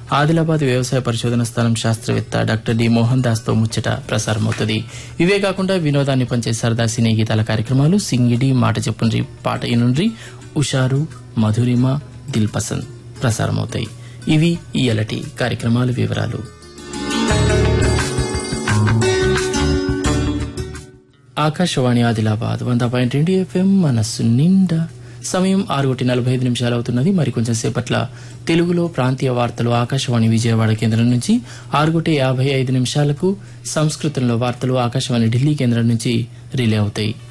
ఆదిలాబాద్ వ్యవసాయ పరిశోధన స్థానం శాస్త్రవేత్త డాక్టర్ డి మోహన్ దాస్ తో ముచ్చట ప్రసారమవుతుంది ఇవే కాకుండా వినోదాన్ని పంచే సరదా సినీ గీతాల కార్యక్రమాలు సింగిడి మాట చెప్పుండ్రి పాట ఇనుండ్రి ఉషారు మధురిమ దిల్ పసంద్ ప్రసారమవుతాయి ఇవి ఇయలటి కార్యక్రమాల వివరాలు ఆకాశవాణి ఆదిలాబాద్ వంద పాయింట్ రెండు ఎఫ్ఎం మనస్సు నిండా సమయం ఆరు ఒకటి నలభై ఐదు నిమిషాలు అవుతున్నది మరి కొంచెం సేపట్ల తెలుగులో ప్రాంతీయ వార్తలు ఆకాశవాణి విజయవాడ కేంద్రం నుంచి ఆరు ఒకటి యాభై ఐదు నిమిషాలకు సంస్కృతంలో వార్తలు ఆకాశవాణి ఢిల్లీ కేంద్రం నుంచి రిలే అవుతాయి